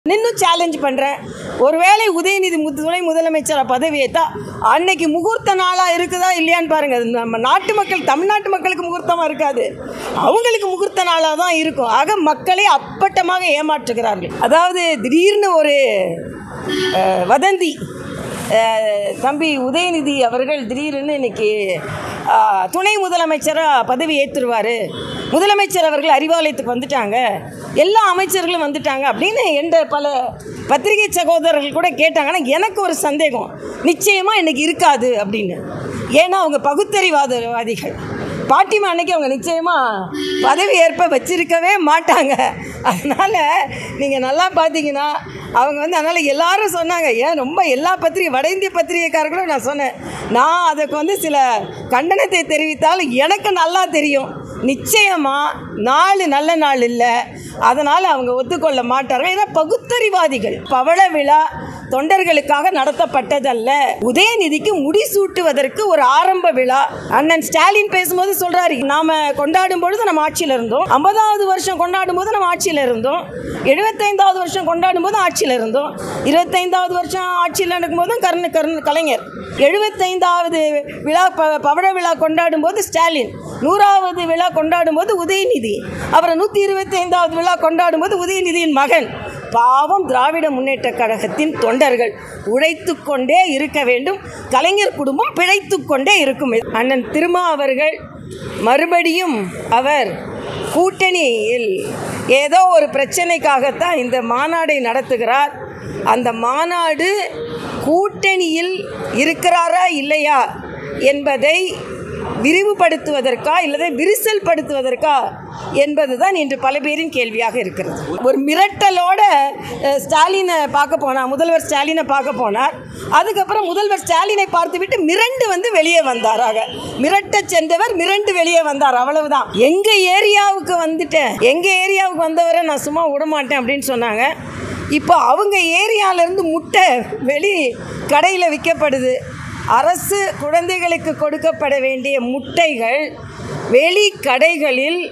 இன்னும் சேலஞ்ச் பண்ணுறேன் ஒருவேளை உதயநிதி மு- துணை முதலமைச்சர் பதவியேற்றா அன்னைக்கு முகூர்த்த நாளாக இருக்குதா இல்லையான்னு பாருங்க அது நம்ம நாட்டு மக்கள் தமிழ்நாட்டு மக்களுக்கு முகூர்த்தமாக இருக்காது அவங்களுக்கு முகூர்த்த நாளாக தான் இருக்கும் ஆக மக்களை அப்பட்டமாக ஏமாற்றுகிறார்கள் அதாவது திடீர்னு ஒரு அஹ், வதந்தி அஹ், தம்பி உதயநிதி அவர்கள் திடீர்னு இன்னைக்கு அஹ், துணை முதலமைச்சராக பதவி ஏற்றுருவார் முதலமைச்சர் அவர்கள் அறிவாலயத்துக்கு வந்துட்டாங்க எல்லா அமைச்சர்களும் வந்துட்டாங்க அப்படின்னு என்ற பல பத்திரிகை சகோதரர்கள் கூட கேட்டாங்க ஆனால் எனக்கு ஒரு சந்தேகம் நிச்சயமாக இன்னைக்கு இருக்காது அப்படின்னு ஏன்னா அவங்க பகுத்தறிவாதவாதிகள் பாட்டிமா அன்னைக்கு அவங்க நிச்சயமாக பதவி ஏற்ப வச்சிருக்கவே மாட்டாங்க அதனால் நீங்கள் நல்லா பார்த்தீங்கன்னா அவங்க வந்து அதனால் எல்லாரும் சொன்னாங்க ஏன் ரொம்ப எல்லா பத்திரிகை வட இந்திய பத்திரிகைக்காரர்களும் நான் சொன்னேன் நான் அதுக்கு வந்து சில கண்டனத்தை தெரிவித்தாலும் எனக்கு நல்லா தெரியும் நிச்சயமாக நாலு நல்ல நாள் இல்லை அதனால் அவங்க ஒத்துக்கொள்ள மாட்டார்கள் ஏன்னா பகுத்தறிவாதிகள் பவள விழா தொண்டர்களுக்காக நடத்தப்பட்டதல்ல உதயநிதிக்கு முடிசூட்டுவதற்கு ஒரு ஆரம்ப விழா அண்ணன் ஸ்டாலின் பேசும்போது சொல்றாரு நாம கொண்டாடும் பொழுது நம்ம ஆட்சியில் இருந்தோம் ஐம்பதாவது வருஷம் கொண்டாடும் போது நம்ம ஆட்சியில் இருந்தோம் எழுபத்தைந்தாவது வருஷம் கொண்டாடும் போது ஆட்சியில் இருந்தோம் இருபத்தைந்தாவது வருஷம் ஆட்சியில் நடக்கும்போதும் கருண் கருண் கலைஞர் எழுபத்தைந்தாவது விழா ப பவழ விழா கொண்டாடும் போது ஸ்டாலின் நூறாவது விழா கொண்டாடும் போது உதயநிதி அப்புறம் நூற்றி இருபத்தி ஐந்தாவது விழா கொண்டாடும் போது உதயநிதியின் மகன் பாவம் திராவிட முன்னேற்ற கழகத்தின் தொண்டர்கள் உழைத்து கொண்டே இருக்க வேண்டும் கலைஞர் குடும்பம் பிழைத்து கொண்டே இருக்கும் அண்ணன் திருமா அவர்கள் மறுபடியும் அவர் கூட்டணியில் ஏதோ ஒரு பிரச்சனைக்காகத்தான் இந்த மாநாடை நடத்துகிறார் அந்த மாநாடு கூட்டணியில் இருக்கிறாரா இல்லையா என்பதை விரிவுபடுத்துவதற்கா இல்லதை விரிசல் படுத்துவதற்கா என்பதுதான் இன்று பல பேரின் கேள்வியாக இருக்கிறது ஒரு மிரட்டலோட அஹ், ஸ்டாலினை பார்க்க போனார் முதல்வர் ஸ்டாலினை பார்க்க போனார் அதுக்கப்புறம் முதல்வர் ஸ்டாலினை பார்த்துவிட்டு மிரண்டு வந்து வெளியே வந்தாராக மிரட்ட சென்றவர் மிரண்டு வெளியே வந்தார் அவ்வளவுதான் எங்க ஏரியாவுக்கு வந்துட்டேன் எங்க ஏரியாவுக்கு வந்தவரை நான் சும்மா விட மாட்டேன் அப்படின்னு சொன்னாங்க இப்போ அவங்க ஏரியாவிலேருந்து முட்டை வெளி கடையில் விற்கப்படுது அரசு குழந்தைகளுக்கு கொடுக்கப்பட வேண்டிய முட்டைகள் வெளி கடைகளில்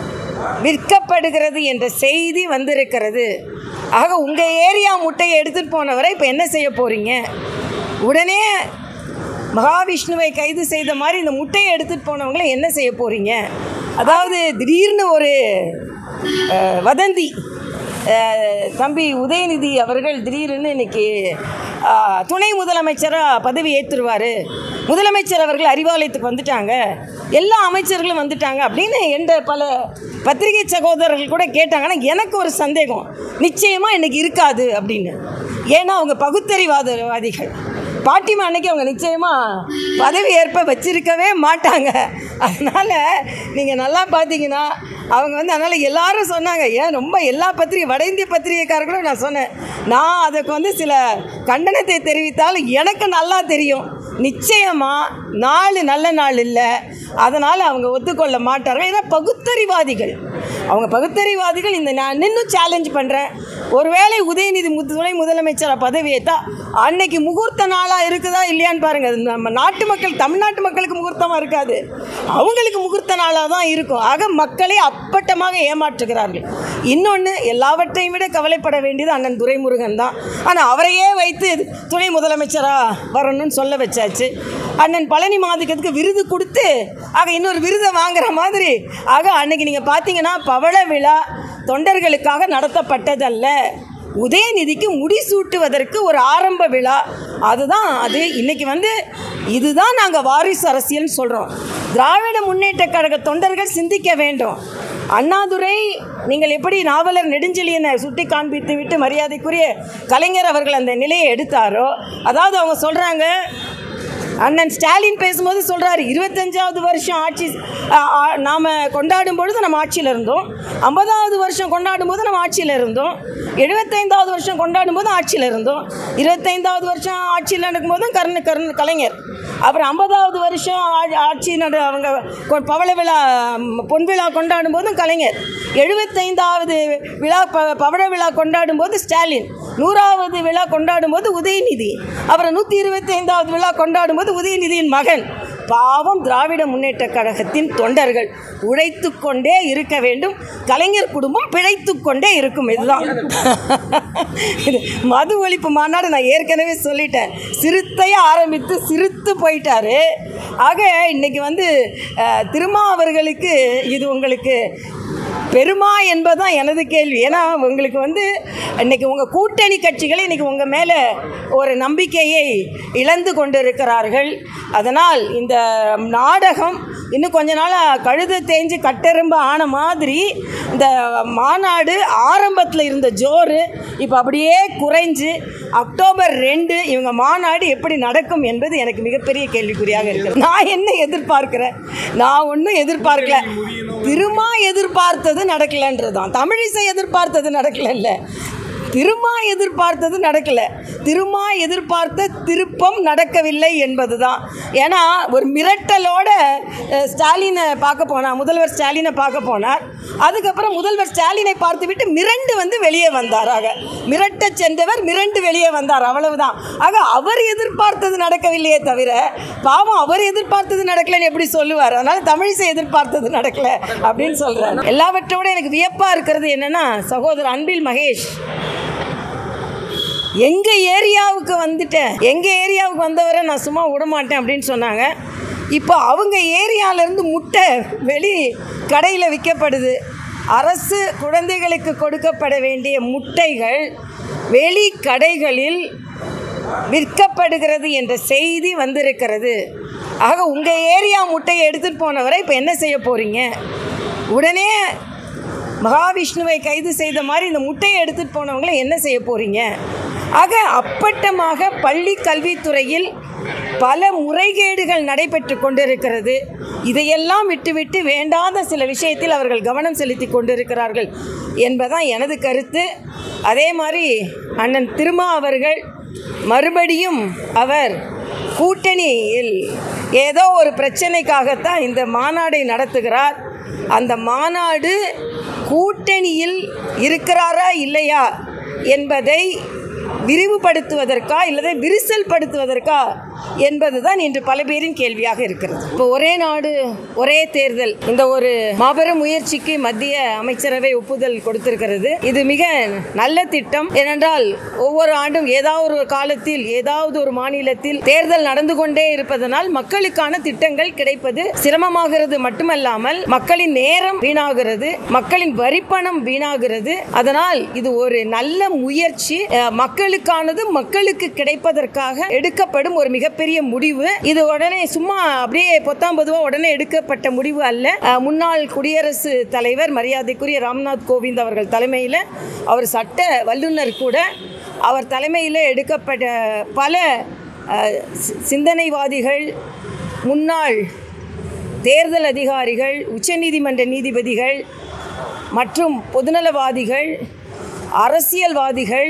விற்கப்படுகிறது என்ற செய்தி வந்திருக்கிறது ஆக உங்கள் ஏரியா முட்டையை எடுத்துகிட்டு போனவரை இப்போ என்ன செய்ய போகிறீங்க உடனே மகாவிஷ்ணுவை கைது செய்த மாதிரி இந்த முட்டையை எடுத்துகிட்டு போனவங்களை என்ன செய்ய போகிறீங்க அதாவது திடீர்னு ஒரு அஹ், வதந்தி அஹ், தம்பி உதயநிதி அவர்கள் திடீர்னு இன்னைக்கு அஹ், துணை முதலமைச்சராக பதவி ஏற்றுருவார் முதலமைச்சர் அவர்கள் அறிவாலயத்துக்கு வந்துட்டாங்க எல்லா அமைச்சர்களும் வந்துட்டாங்க அப்படின்னு என்ற பல பத்திரிகை சகோதரர்கள் கூட கேட்டாங்க ஆனால் எனக்கு ஒரு சந்தேகம் நிச்சயமாக இன்னைக்கு இருக்காது அப்படின்னு ஏன்னா அவங்க பகுத்தறிவாதவாதிகள் பாட்டிமா அன்னைக்கு அவங்க நிச்சயமாக பதவி ஏற்ப வச்சிருக்கவே மாட்டாங்க அதனால் நீங்கள் நல்லா பார்த்தீங்கன்னா அவங்க வந்து அதனால் எல்லாரும் சொன்னாங்க ஏன் ரொம்ப எல்லா பத்திரிகை வட இந்திய பத்திரிகைக்காரர்களும் நான் சொன்னேன் நான் அதுக்கு வந்து சில கண்டனத்தை தெரிவித்தாலும் எனக்கு நல்லா தெரியும் நிச்சயமாக நாலு நல்ல நாள் இல்லை அதனால் அவங்க ஒத்துக்கொள்ள மாட்டார்கள் ஏன்னா பகுத்தறிவாதிகள் அவங்க பகுத்தறிவாதிகள் இந்த நான் இன்னும் சேலஞ்ச் பண்ணுறேன் ஒருவேளை உதயநிதி மு- துணை முதலமைச்சர் பதவியேற்றா அன்னைக்கு முகூர்த்த நாளாக இருக்குதா இல்லையான்னு பாருங்க அது நம்ம நாட்டு மக்கள் தமிழ்நாட்டு மக்களுக்கு முகூர்த்தமாக இருக்காது அவங்களுக்கு முகூர்த்த நாளாக தான் இருக்கும் ஆக மக்களை அப்பட்டமாக ஏமாற்றுகிறார்கள் இன்னொன்று எல்லாவற்றையும் விட கவலைப்பட வேண்டியது அண்ணன் துரைமுருகன் தான் ஆனால் அவரையே வைத்து துணை முதலமைச்சராக வரணும்னு சொல்ல வச்சாச்சு அண்ணன் பழனி மாதிக்கத்துக்கு விருது கொடுத்து ஆக இன்னொரு விருதை வாங்குற மாதிரி ஆக அன்னைக்கு நீங்கள் பார்த்தீங்கன்னா பவள விழா தொண்டர்களுக்காக நடத்தப்பட்டதல்ல உதயநிதிக்கு முடிசூட்டுவதற்கு ஒரு ஆரம்ப விழா அதுதான் அது இன்னைக்கு வந்து இதுதான் நாங்கள் வாரிசு அரசியல்னு சொல்கிறோம் திராவிட முன்னேற்ற கழக தொண்டர்கள் சிந்திக்க வேண்டும் அண்ணாதுரை நீங்கள் எப்படி நாவலர் நெடுஞ்செழியனை சுட்டி காண்பித்து விட்டு மரியாதைக்குரிய கலைஞர் அவர்கள் அந்த நிலையை எடுத்தாரோ அதாவது அவங்க சொல்கிறாங்க அண்ணன் ஸ்டாலின் பேசும்போது சொல்கிறாரு இருபத்தஞ்சாவது வருஷம் ஆட்சி நாம் கொண்டாடும் பொழுது நம்ம ஆட்சியில் இருந்தோம் ஐம்பதாவது வருஷம் கொண்டாடும் போது நம்ம ஆட்சியில் இருந்தோம் எழுபத்தைந்தாவது வருஷம் கொண்டாடும் போது ஆட்சியில் இருந்தோம் இருபத்தைந்தாவது வருஷம் ஆட்சியில் நடக்கும்போதும் கருண் கருண் கலைஞர் அப்புறம் ஐம்பதாவது வருஷம் ஆ- ஆட்சி நட அவங்க கொ- பவள விழா ம், பொன் விழா கொண்டாடும் போதும் கலைஞர் எழுபத்தைந்தாவது விழா ப பவள விழா கொண்டாடும் போது ஸ்டாலின் நூறாவது விழா கொண்டாடும் போது உதயநிதி அப்புறம் நூற்றி இருபத்தி ஐந்தாவது விழா கொண்டாடும் போது உதயநிதியின் மகன் பாவம் திராவிட முன்னேற்ற கழகத்தின் தொண்டர்கள் உழைத்து கொண்டே இருக்க வேண்டும் கலைஞர் குடும்பம் பிழைத்து கொண்டே இருக்கும் இதுதான் இது மது ஒழிப்பு மாநாடு நான் ஏற்கனவே சொல்லிட்டேன் சிறுத்தையை ஆரம்பித்து சிரித்து போயிட்டாரு ஆக இன்னைக்கு வந்து அஹ், திருமா அவர்களுக்கு இது உங்களுக்கு பெருமா என்பதுதான் எனது கேள்வி ஏன்னா உங்களுக்கு வந்து இன்னைக்கு உங்கள் கூட்டணி கட்சிகளை இன்னைக்கு உங்கள் மேலே ஒரு நம்பிக்கையை இழந்து கொண்டிருக்கிறார்கள் அதனால் இந்த நாடகம் இன்னும் கொஞ்ச நாள் கழுதை தேஞ்சு கட்டெரும்பு ஆன மாதிரி இந்த மாநாடு ஆரம்பத்தில் இருந்த ஜோறு இப்போ அப்படியே குறைஞ்சு அக்டோபர் ரெண்டு இவங்க மாநாடு எப்படி நடக்கும் என்பது எனக்கு மிகப்பெரிய கேள்விக்குறியாக இருக்கிறது நான் என்ன எதிர்பார்க்கிறேன் நான் ஒன்றும் எதிர்பார்க்கல திருமா எதிர்பார்த்தது நடக்கலன்றது தான் தமிழிசை எதிர்பார்த்தது நடக்கல திருமா எதிர்பார்த்தது நடக்கல திருமா எதிர்பார்த்த திருப்பம் நடக்கவில்லை என்பது தான் ஏன்னா ஒரு மிரட்டலோட அஹ், ஸ்டாலினை பார்க்க போனார் முதல்வர் ஸ்டாலினை பார்க்க போனார் அதுக்கப்புறம் முதல்வர் ஸ்டாலினை பார்த்துவிட்டு மிரண்டு வந்து வெளியே வந்தார் ஆக மிரட்ட சென்றவர் மிரண்டு வெளியே வந்தார் அவ்வளவுதான் ஆக அவர் எதிர்பார்த்தது நடக்கவில்லையே தவிர பாவம் அவர் எதிர்பார்த்தது நடக்கலன்னு எப்படி சொல்லுவார் அதனால தமிழிசை எதிர்பார்த்தது நடக்கல அப்படின்னு சொல்றாரு எல்லாவற்றோட எனக்கு வியப்பா இருக்கிறது என்னன்னா சகோதரர் அன்பில் மகேஷ் எங்க ஏரியாவுக்கு வந்துட்டேன் எங்க ஏரியாவுக்கு வந்தவரை நான் சும்மா விட மாட்டேன் அப்படின்னு சொன்னாங்க இப்போ அவங்க ஏரியாவிலேருந்து முட்டை வெளி கடையில் விற்கப்படுது அரசு குழந்தைகளுக்கு கொடுக்கப்பட வேண்டிய முட்டைகள் வெளி கடைகளில் விற்கப்படுகிறது என்ற செய்தி வந்திருக்கிறது ஆக உங்கள் ஏரியா முட்டையை எடுத்துகிட்டு போனவரை இப்போ என்ன செய்ய போகிறீங்க உடனே மகாவிஷ்ணுவை கைது செய்த மாதிரி இந்த முட்டையை எடுத்துகிட்டு போனவங்களை என்ன செய்ய போகிறீங்க ஆக அப்பட்டமாக பள்ளி கல்வித்துறையில் பல முறைகேடுகள் நடைபெற்று கொண்டிருக்கிறது இதையெல்லாம் விட்டுவிட்டு வேண்டாத சில விஷயத்தில் அவர்கள் கவனம் செலுத்தி கொண்டிருக்கிறார்கள் என்பதான் எனது கருத்து அதே மாதிரி அண்ணன் திருமா அவர்கள் மறுபடியும் அவர் கூட்டணியில் ஏதோ ஒரு பிரச்சனைக்காகத்தான் இந்த மாநாடை நடத்துகிறார் அந்த மாநாடு கூட்டணியில் இருக்கிறாரா இல்லையா என்பதை விரிவுபடுத்துவதற்கா இல்லதை விரிசல் படுத்துவதற்கா என்பதுதான் இன்று பல பேரின் கேள்வியாக இருக்கிறது இப்போ ஒரே நாடு ஒரே தேர்தல் இந்த ஒரு மாபெரும் முயற்சிக்கு மத்திய அமைச்சரவை ஒப்புதல் கொடுத்திருக்கிறது இது மிக நல்ல திட்டம் ஏனென்றால் ஒவ்வொரு ஆண்டும் ஏதாவது ஒரு காலத்தில் ஏதாவது ஒரு மாநிலத்தில் தேர்தல் நடந்து கொண்டே இருப்பதனால் மக்களுக்கான திட்டங்கள் கிடைப்பது சிரமமாகிறது மட்டுமல்லாமல் மக்களின் நேரம் வீணாகிறது மக்களின் வரிப்பணம் வீணாகிறது அதனால் இது ஒரு நல்ல முயற்சி அஹ், மக்களுக்கானது மக்களுக்கு கிடைப்பதற்காக எடுக்கப்படும் ஒரு மிகப்பெரிய முடிவு இது உடனே சும்மா அப்படியே பொத்தாம் பொதுவா உடனே எடுக்கப்பட்ட முடிவு அல்ல அஹ், முன்னாள் குடியரசு தலைவர் மரியாதைக்குரிய ராம்நாத் கோவிந்த் அவர்கள் தலைமையில் அவர் சட்ட வல்லுநர் கூட அவர் தலைமையில் எடுக்கப்பட்ட பல அஹ், சி- சிந்தனைவாதிகள் முன்னாள் தேர்தல் அதிகாரிகள் உச்சநீதிமன்ற நீதிபதிகள் மற்றும் பொதுநலவாதிகள் அரசியல்வாதிகள்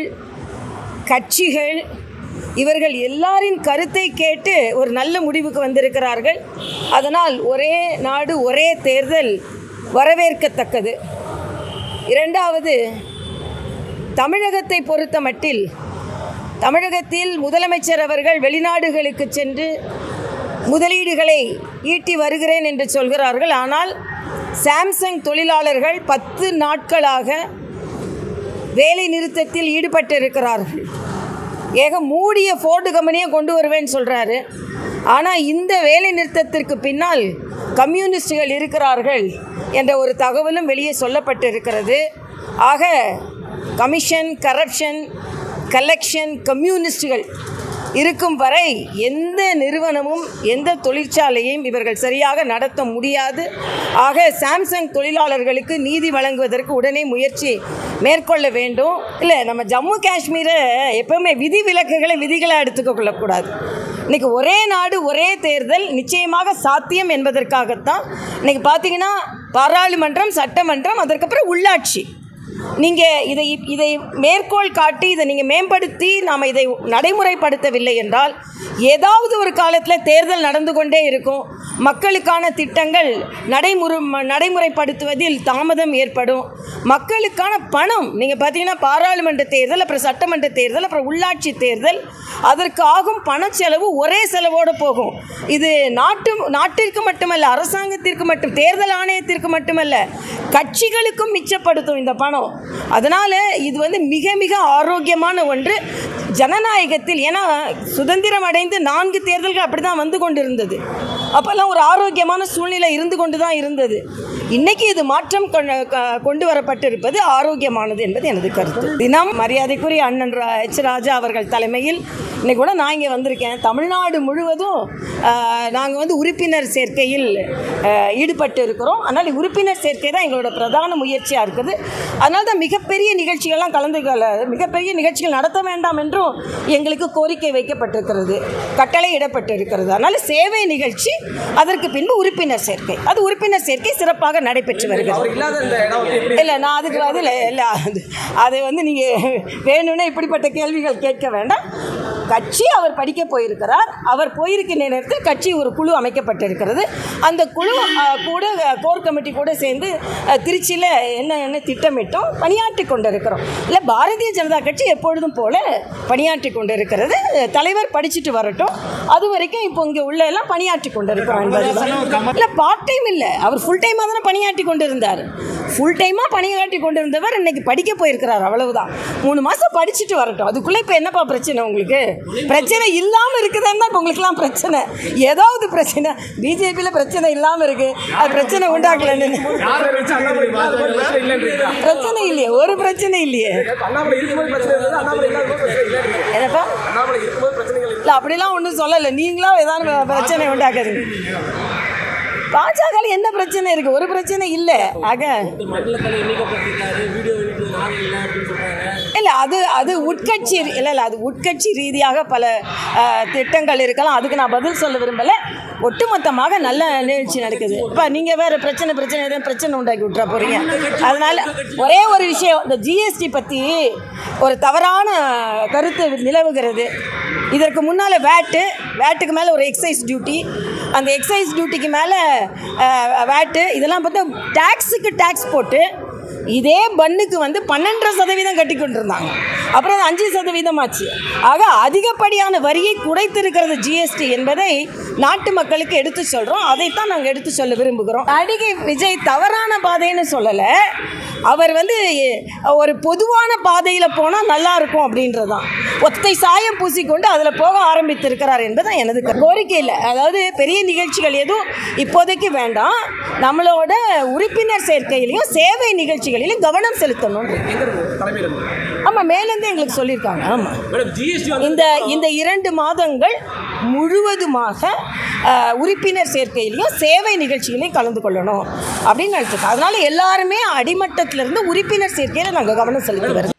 கட்சிகள் இவர்கள் எல்லாரின் கருத்தை கேட்டு ஒரு நல்ல முடிவுக்கு வந்திருக்கிறார்கள் அதனால் ஒரே நாடு ஒரே தேர்தல் வரவேற்கத்தக்கது இரண்டாவது தமிழகத்தை பொறுத்த மட்டில் தமிழகத்தில் முதலமைச்சர் அவர்கள் வெளிநாடுகளுக்கு சென்று முதலீடுகளை ஈட்டி வருகிறேன் என்று சொல்கிறார்கள் ஆனால் சாம்சங் தொழிலாளர்கள் பத்து நாட்களாக வேலை நிறுத்தத்தில் ஈடுபட்டு இருக்கிறார்கள் ஏக மூடிய ஃபோர்டு கம்பெனியை கொண்டு வருவேன்னு சொல்கிறாரு ஆனால் இந்த வேலை நிறுத்தத்திற்கு பின்னால் கம்யூனிஸ்டுகள் இருக்கிறார்கள் என்ற ஒரு தகவலும் வெளியே சொல்லப்பட்டு இருக்கிறது ஆக கமிஷன் கரப்ஷன் கலெக்ஷன் கம்யூனிஸ்டுகள் இருக்கும் வரை எந்த நிறுவனமும் எந்த தொழிற்சாலையும் இவர்கள் சரியாக நடத்த முடியாது ஆக சாம்சங் தொழிலாளர்களுக்கு நீதி வழங்குவதற்கு உடனே முயற்சி மேற்கொள்ள வேண்டும் இல்லை நம்ம ஜம்மு காஷ்மீரை எப்பவுமே விதி விலக்குகளை விதிகளாக எடுத்துக்க கொள்ளக்கூடாது இன்னைக்கு ஒரே நாடு ஒரே தேர்தல் நிச்சயமாக சாத்தியம் என்பதற்காகத்தான் இன்னைக்கு பார்த்தீங்கன்னா பாராளுமன்றம் சட்டமன்றம் அதற்கப்புறம் உள்ளாட்சி நீங்கள் இதை இதை மேற்கோள் காட்டி இதை நீங்கள் மேம்படுத்தி நாம் இதை நடைமுறைப்படுத்தவில்லை என்றால் ஏதாவது ஒரு காலத்தில் தேர்தல் நடந்து கொண்டே இருக்கும் மக்களுக்கான திட்டங்கள் நடைமுறை நடைமுறைப்படுத்துவதில் தாமதம் ஏற்படும் மக்களுக்கான பணம் நீங்கள் பார்த்தீங்கன்னா பாராளுமன்ற தேர்தல் அப்புறம் சட்டமன்ற தேர்தல் அப்புறம் உள்ளாட்சி தேர்தல் அதற்கு ஆகும் பண செலவு ஒரே செலவோடு போகும் இது நாட்டு நாட்டிற்கு மட்டுமல்ல அரசாங்கத்திற்கு மட்டும் தேர்தல் ஆணையத்திற்கு மட்டுமல்ல கட்சிகளுக்கும் மிச்சப்படுத்தும் இந்த பணம் அதனால் இது வந்து மிக மிக ஆரோக்கியமான ஒன்று ஜனநாயகத்தில் ஏன்னா சுதந்திரம் அடைந்து நான்கு தேர்தல்கள் அப்படி தான் வந்து கொண்டு இருந்தது அப்போல்லாம் ஒரு ஆரோக்கியமான சூழ்நிலை இருந்து கொண்டு தான் இருந்தது இன்னைக்கு இது மாற்றம் கொண்டு- க- கொண்டு வரப்பட்டிருப்பது ஆரோக்கியமானது என்பது எனது கருத்து தினம் மரியாதைக்குரிய அண்ணன் ரா- எச் ராஜா அவர்கள் தலைமையில் இன்னைக்கு கூட நான் இங்கே வந்திருக்கேன் தமிழ்நாடு முழுவதும் நாங்கள் வந்து உறுப்பினர் சேர்க்கையில் ஆஹ், ஈடுபட்டு இருக்கிறோம் அதனால் உறுப்பினர் சேர்க்கை தான் எங்களோட பிரதான முயற்சியாக இருக்குது அதனால தான் மிகப்பெரிய நிகழ்ச்சிகள்லாம் கலந்து கொள்ள மிகப்பெரிய நிகழ்ச்சிகள் நடத்த வேண்டாம் என்றும் எங்களுக்கு கோரிக்கை வைக்கப்பட்டிருக்கிறது கட்டளை இடப்பட்டிருக்கிறது அதனால் சேவை நிகழ்ச்சி அதற்கு பின்பு உறுப்பினர் சேர்க்கை அது உறுப்பினர் சேர்க்கை சிறப்பாக நடைபெற்று வருகிறது அவர் இல்லாத இந்த இடம் வந்து எப்படி இல்லை நான் அதுக்கு பதில் இல்லை அது அதை வந்து நீங்கள் வேணும்னே இப்படிப்பட்ட கேள்விகள் கேட்க வேண்டாம் கட்சி அவர் படிக்க போயிருக்கிறார் அவர் போயிருக்கிற நேரத்தில் கட்சி ஒரு குழு அமைக்கப்பட்டிருக்கிறது அந்த குழு அஹ், கூட கோர் கமிட்டி கூட சேர்ந்து அஹ், திருச்சியில் என்ன என்ன திட்டமிட்டோம் பணியாற்றி கொண்டிருக்கிறோம் இல்லை பாரதிய ஜனதா கட்சி எப்பொழுதும் போல பணியாற்றி கொண்டிருக்கிறது தலைவர் படிச்சுட்டு வரட்டும் அது வரைக்கும் இப்போ இங்கே உள்ள எல்லாம் பணியாற்றி கொண்டிருக்கிறோம் என்பதுதான் இல்லை பார்ட் டைம் இல்லை அவர் ஃபுல் டைமாக தானே பணியாற்றி கொண்டிருந்தார் ஃபுல் டைமாக பணியாற்றி கொண்டிருந்தவர் இன்னைக்கு படிக்க போயிருக்கிறார் அவ்வளவுதான் மூணு மாதம் படிச்சுட்டு வரட்டும் அதுக்குள்ளே இப்போ என்னப்பா பிரச்சனை உங்களுக்கு பிரச்சனை இல்லாமல் இருக்குதுன்னா இப்போ உங்களுக்குலாம் பிரச்சனை ஏதாவது பிரச்சனை பிஜேபியில் பிரச்சனை இல்லாமல் இருக்குது அது பிரச்சனை உண்டாக்கலன்னு யாரை வச்சு அண்ணாமலை இல்லாத போது பிரச்சனை இல்லைன்றீங்களா பிரச்சனை இல்லையே ஒரு பிரச்சனை இல்லையே இப்ப அண்ணாமலை இருக்கும்போது பிரச்சனை இருந்தது அண்ணாமலை இல்லாத போது பிரச்சனை இல்லைன்றீங்க என்னப்பா அண்ணாமலை இருக்கும்போது பிரச்சனைகள் இல்லை இல்லை அப்படிலாம் ஒன்றும் சொல்லலை நீங்களாம் ஏதாவது பிரச்சனை உண்டாக்குறீங்க பாஜக என்ன பிரச்சனை இருக்கு ஒரு பிரச்சனை இல்லை ஆக மண்டலத்தில் எண்ணிக்கப்பட்டிருக்காரு வீடியோ வெளியிட்டு நாள் இல்லை அப்படின்னு சொல்கிறாங்க இல்லை அது அது உட்கட்சி இல்லை இல்லை அது உட்கட்சி ரீதியாக பல அஹ், திட்டங்கள் இருக்கலாம் அதுக்கு நான் பதில் சொல்ல விரும்பலை ஒட்டுமொத்தமாக நல்ல நிகழ்ச்சி நடக்குது இப்போ நீங்கள் வேறு பிரச்சனை பிரச்சனை எதுவும் பிரச்சனை உண்டாக்கி விட்ற போகிறீங்க அதனால் ஒரே ஒரு விஷயம் இந்த ஜிஎஸ்டி பற்றி ஒரு தவறான கருத்து நிலவுகிறது இதற்கு முன்னால் வேட்டு வேட்டுக்கு மேலே ஒரு எக்ஸைஸ் டியூட்டி அந்த எக்ஸைஸ் டியூட்டிக்கு மேலே வேட்டு இதெல்லாம் பார்த்தா டேக்ஸுக்கு டேக்ஸ் போட்டு இதே பன்னுக்கு வந்து பன்னெண்டரை சதவீதம் கட்டி கொண்டிருந்தாங்க அப்புறம் அது அஞ்சு சதவீதம் ஆச்சு ஆக அதிகப்படியான வரியை குறைத்திருக்கிறது ஜிஎஸ்டி என்பதை நாட்டு மக்களுக்கு எடுத்து சொல்கிறோம் அதைத்தான் நாங்கள் எடுத்து சொல்ல விரும்புகிறோம் நடிகை விஜய் தவறான பாதைன்னு சொல்லலை அவர் வந்து ஒரு பொதுவான பாதையில் போனால் நல்லா இருக்கும் அப்படின்றதான் ஒத்தை சாயம் பூசிக்கொண்டு அதில் போக ஆரம்பித்திருக்கிறார் என்பதுதான் எனது கரு- கோரிக்கை இல்லை அதாவது பெரிய நிகழ்ச்சிகள் எதுவும் இப்போதைக்கு வேண்டாம் நம்மளோட உறுப்பினர் சேர்க்கையிலையும் சேவை நிகழ்ச்சிகளிலும் கவனம் செலுத்தணும் எங்க இருந்து தலைமையில் இருந்து ஆமாம் மேலேருந்து எங்களுக்கு சொல்லியிருக்காங்க ஆமாம் மேடம் ஜிஎஸ்டி வந்து இந்த இந்த இரண்டு மாதங்கள் முழுவதுமாக அஹ், உறுப்பினர் சேர்க்கையிலையும் சேவை நிகழ்ச்சிகளையும் கலந்து கொள்ளணும் அப்படின்னு நினச்சிருக்கோம் அதனால எல்லாருமே அடிமட்டத்திலிருந்து உறுப்பினர் சேர்க்கையில் நாங்கள் கவனம் செலுத்தி வருகிறோம்